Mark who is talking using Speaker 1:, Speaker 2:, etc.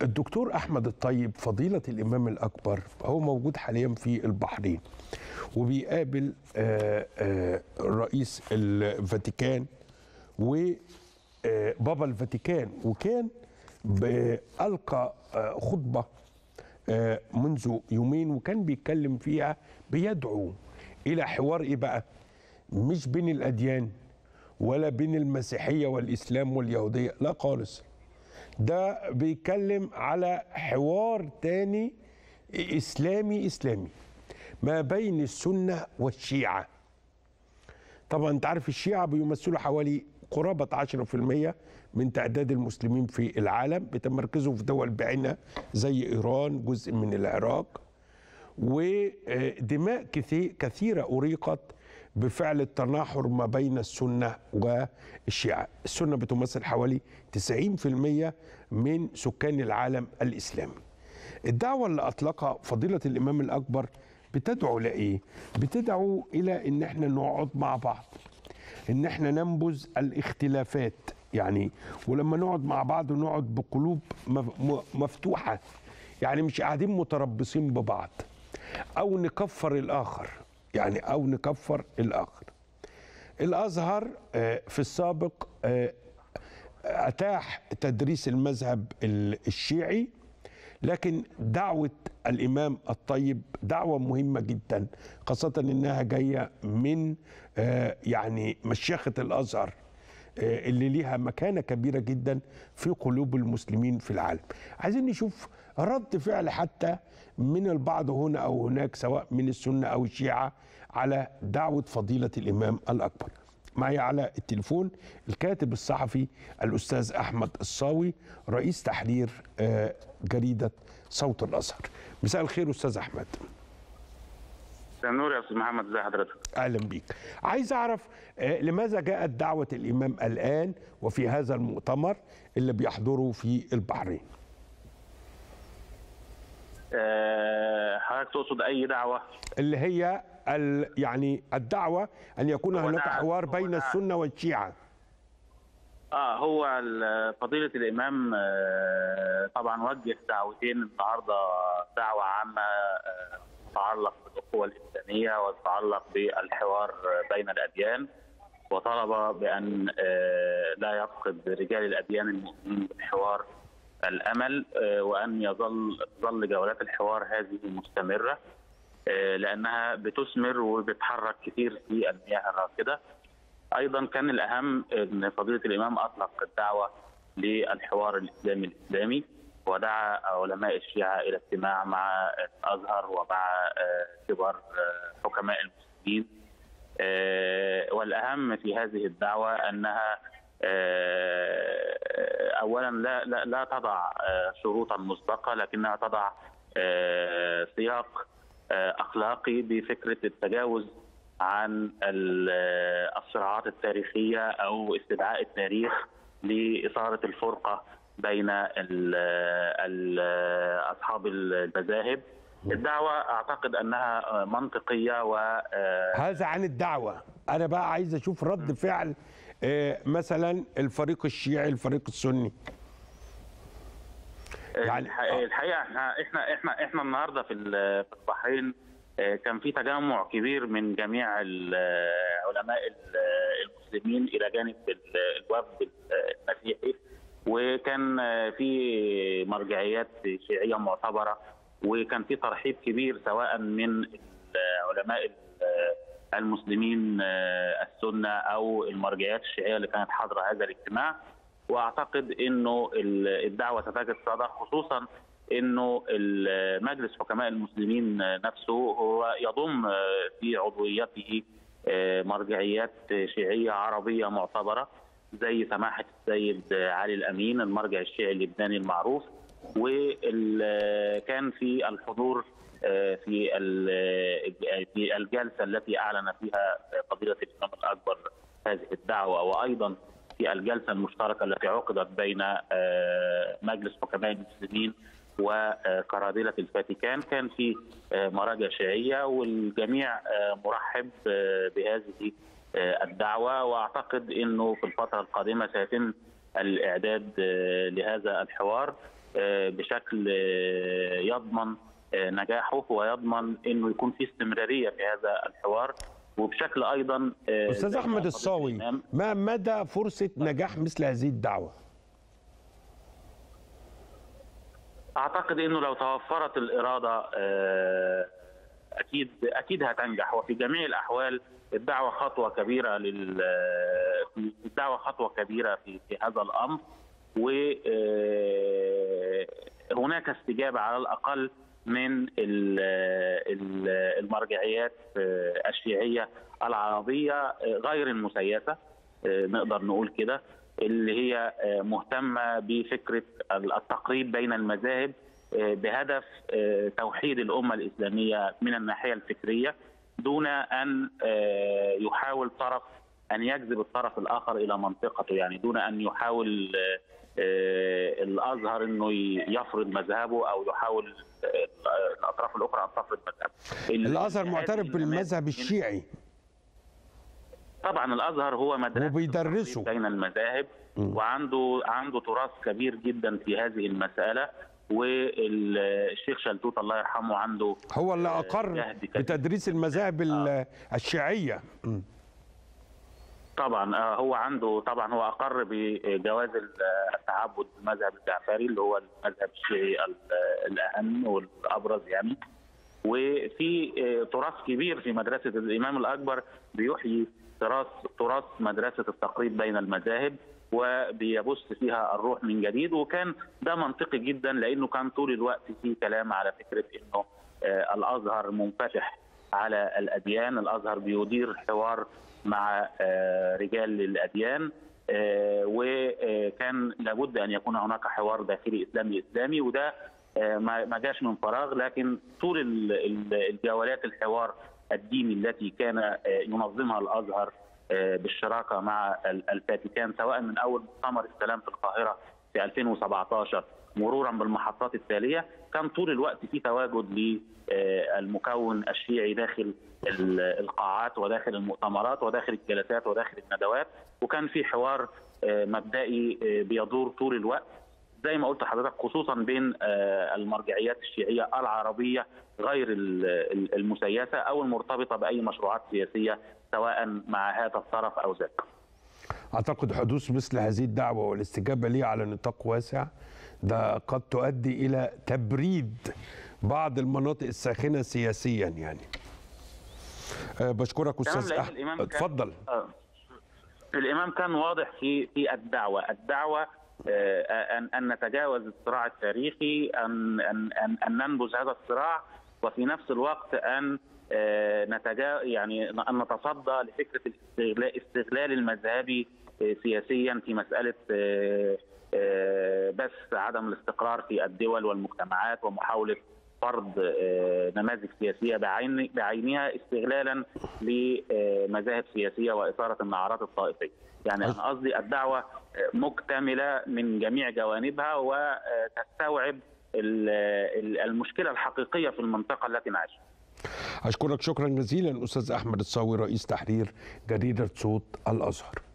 Speaker 1: الدكتور احمد الطيب فضيله الامام الاكبر هو موجود حاليا في البحرين وبيقابل آه، آه، رئيس الفاتيكان وبابا الفاتيكان وكان ب- القى آه، خطبه آه، منذ يومين وكان بيتكلم فيها بيدعو الى حوار ايه بقى مش بين الاديان ولا بين المسيحيه والاسلام واليهوديه لا خالص ده بيتكلم على حوار تاني اسلامي اسلامي ما بين السنه والشيعه طبعا انت عارف الشيعه بيمثلوا حوالي قرابه 10% من تعداد المسلمين في العالم بيتمركزوا في دول بعينها زي ايران جزء من العراق ودماء كثي- كثيره اريقت بفعل التناحر ما بين السنه والشيعه السنه بتمثل حوالي 90% من سكان العالم الاسلامي الدعوه اللي اطلقها فضيله الامام الاكبر بتدعو لايه بتدعو الى ان احنا نقعد مع بعض ان احنا ننبذ الاختلافات يعني ولما نقعد مع بعض نقعد بقلوب مف- م- مفتوحه يعني مش قاعدين متربصين ببعض او نكفر الاخر يعني او نكفر الاخر الازهر آه، في السابق آه، اتاح تدريس المذهب ال- الشيعي لكن دعوة الإمام الطيب دعوة مهمة جدا خاصة إنها جاية من آه، يعني مشيخة الأزهر آه، اللي ليها مكانة كبيرة جدا في قلوب المسلمين في العالم عايزين نشوف رد فعل حتى من البعض هنا أو هناك سواء من السنة أو الشيعة على دعوة فضيلة الإمام الأكبر معي على التليفون الكاتب الصحفي الأستاذ أحمد الصاوي رئيس تحرير آه، جريدة صوت الأزهر مساء الخير أستاذ أحمد
Speaker 2: مساء النور يا استاذ محمد ازي حضرتك
Speaker 1: أهلا بيك عايز أعرف آه، لماذا جاءت دعوة الإمام الآن وفي هذا المؤتمر اللي بيحضره في البحرين
Speaker 2: أه حضرتك تقصد اي دعوه
Speaker 1: اللي هي ال يعني الدعوة أن يكون
Speaker 2: هو
Speaker 1: هناك
Speaker 2: دعا-
Speaker 1: حوار
Speaker 2: هو
Speaker 1: بين
Speaker 2: دعا-
Speaker 1: السنة والشيعة
Speaker 2: اه هو ال- فضيله الامام آه، طبعا وجه دعوتين النهارده دعوه عامه آه، تتعلق بالاخوه الاسلاميه وتتعلق بالحوار بين الاديان وطلب بان آه، لا يفقد رجال الاديان المؤمنين بالحوار الامل آه، وان يظل تظل جولات الحوار هذه مستمره آه، لانها بتثمر وبتحرك كثير في المياه الراكده ايضا كان الاهم ان فضيله الامام اطلق الدعوه للحوار الاسلامي الاسلامي ودعا علماء الشيعه الى اجتماع مع الازهر ومع آه، كبار آه، حكماء المسلمين آه، والاهم في هذه الدعوه انها آه، اولا لا لا, لا تضع آه، شروطا مسبقه لكنها تضع آه، سياق آه، اخلاقي بفكره التجاوز عن ال- الصراعات التاريخيه او استدعاء التاريخ لاثاره الفرقه بين ال- ال- اصحاب المذاهب. الدعوه اعتقد انها منطقيه و آه،
Speaker 1: هذا عن الدعوة أنا بقى عايز أشوف رد فعل آه، مثلا الفريق الشيعي الفريق السني يعني-
Speaker 2: الح- الحقيقه احنا احنا احنا احنا النهارده في ال- في البحرين آه، كان في تجمع كبير من جميع ال- علماء ال- المسلمين الى جانب ال- الوفد المسيحي وكان آه، في مرجعيات شيعيه معتبره وكان في ترحيب كبير سواء من علماء ال- المسلمين آه، السنه او المرجعيات الشيعيه اللي كانت حاضره هذا الاجتماع واعتقد انه ال- الدعوه ستجد صدى خصوصا انه ال- مجلس حكماء المسلمين نفسه هو يضم في عضويته مرجعيات شيعيه عربيه معتبره زي سماحه السيد علي الامين المرجع الشيعي اللبناني المعروف وكان في الحضور في ال- في الجلسه التي اعلن فيها فضيله الامام الاكبر هذه الدعوه وايضا في الجلسه المشتركه التي عقدت بين آه، مجلس حكماء المسلمين وقرادله الفاتيكان كان في آه، مراجع شيعيه والجميع آه، مرحب آه، بهذه آه، الدعوه واعتقد انه في الفتره القادمه سيتم الاعداد آه، لهذا الحوار آه، بشكل آه، يضمن آه، نجاحه ويضمن انه يكون في استمراريه في هذا الحوار وبشكل ايضا آه،
Speaker 1: استاذ
Speaker 2: زي ما
Speaker 1: احمد
Speaker 2: فضيلة
Speaker 1: الصاوي
Speaker 2: الإمام
Speaker 1: ما مدى فرصه نجاح مثل هذه الدعوه
Speaker 2: اعتقد انه لو توفرت الاراده آه، اكيد اكيد هتنجح وفي جميع الاحوال الدعوه خطوه كبيره لل في الدعوه خطوه كبيره في في هذا الامر وهناك استجابه على الاقل من ال- ال- المرجعيات آه، الشيعيه العربيه آه، غير المسيسه آه، نقدر نقول كده اللي هي آه، مهتمه بفكره التقريب بين المذاهب آه، بهدف آه، توحيد الامه الاسلاميه من الناحيه الفكريه دون ان آه، يحاول طرف ان يجذب الطرف الاخر الى منطقته يعني دون ان يحاول آه، آه، الازهر انه ي- يفرض مذهبه او يحاول آه، الاطراف الاخرى ان تفرض مذهبها
Speaker 1: الازهر
Speaker 2: هذه
Speaker 1: معترف
Speaker 2: النماذج
Speaker 1: بالمذهب
Speaker 2: من-
Speaker 1: الشيعي
Speaker 2: طبعا الازهر هو مدرسه
Speaker 1: وبيدرسه.
Speaker 2: التقريب بين المذاهب وعنده عنده تراث كبير جدا في هذه المساله والشيخ شلتوت الله يرحمه عنده
Speaker 1: هو اللي
Speaker 2: آه،
Speaker 1: اقر
Speaker 2: جهد كبير.
Speaker 1: بتدريس المذاهب ال- الشيعيه م.
Speaker 2: طبعا آه، هو عنده طبعا هو اقر بجواز التعبد بالمذهب الجعفري اللي هو المذهب الشيعي ال- الاهم والابرز يعني وفي آه، تراث كبير في مدرسه الامام الاكبر بيحيي تراث تراث مدرسه التقريب بين المذاهب وبيبث فيها الروح من جديد وكان ده منطقي جدا لانه كان طول الوقت في كلام على فكره انه آه، الازهر منفتح على الاديان، الازهر بيدير حوار مع آه، رجال الاديان آه، وكان لابد ان يكون هناك حوار داخلي اسلامي اسلامي وده آه، ما ما جاش من فراغ لكن طول ال- ال- الجولات الحوار الديني التي كان آه، ينظمها الازهر آه، بالشراكه مع ال- الفاتيكان سواء من اول مؤتمر السلام في القاهره في 2017 مرورا بالمحطات التاليه كان طول الوقت في تواجد للمكون الشيعي داخل ال- القاعات وداخل المؤتمرات وداخل الجلسات وداخل الندوات وكان في حوار آه، مبدئي آه، بيدور طول الوقت زي ما قلت لحضرتك خصوصا بين آه، المرجعيات الشيعيه العربيه غير ال- ال- المسيسه او المرتبطه باي مشروعات سياسيه سواء مع هذا الطرف او ذاك.
Speaker 1: اعتقد حدوث مثل هذه الدعوه والاستجابه ليها على نطاق واسع ده قد تؤدي الى تبريد بعض المناطق الساخنه سياسيا يعني أه بشكرك
Speaker 2: تمام،
Speaker 1: استاذ
Speaker 2: لأن
Speaker 1: احمد
Speaker 2: الإمام كان-
Speaker 1: اتفضل
Speaker 2: آه. الامام كان واضح في في الدعوه، الدعوه آه، ان ان نتجاوز الصراع التاريخي ان ان ان, أن ننبذ هذا الصراع وفي نفس الوقت ان آه، نتجا يعني ان نتصدى لفكره الاستغلال استغلال المذهبي آه، سياسيا في مساله آه، آه، بس عدم الاستقرار في الدول والمجتمعات ومحاوله فرض آه، نماذج سياسيه بعين بعينها استغلالا لمذاهب سياسيه واثاره النعرات الطائفيه. يعني انا قصدي الدعوه آه، مكتمله من جميع جوانبها وتستوعب ال- ال- المشكله الحقيقيه في المنطقه التي نعيشها.
Speaker 1: اشكرك شكرا جزيلا استاذ احمد الصاوي رئيس تحرير جريده صوت الازهر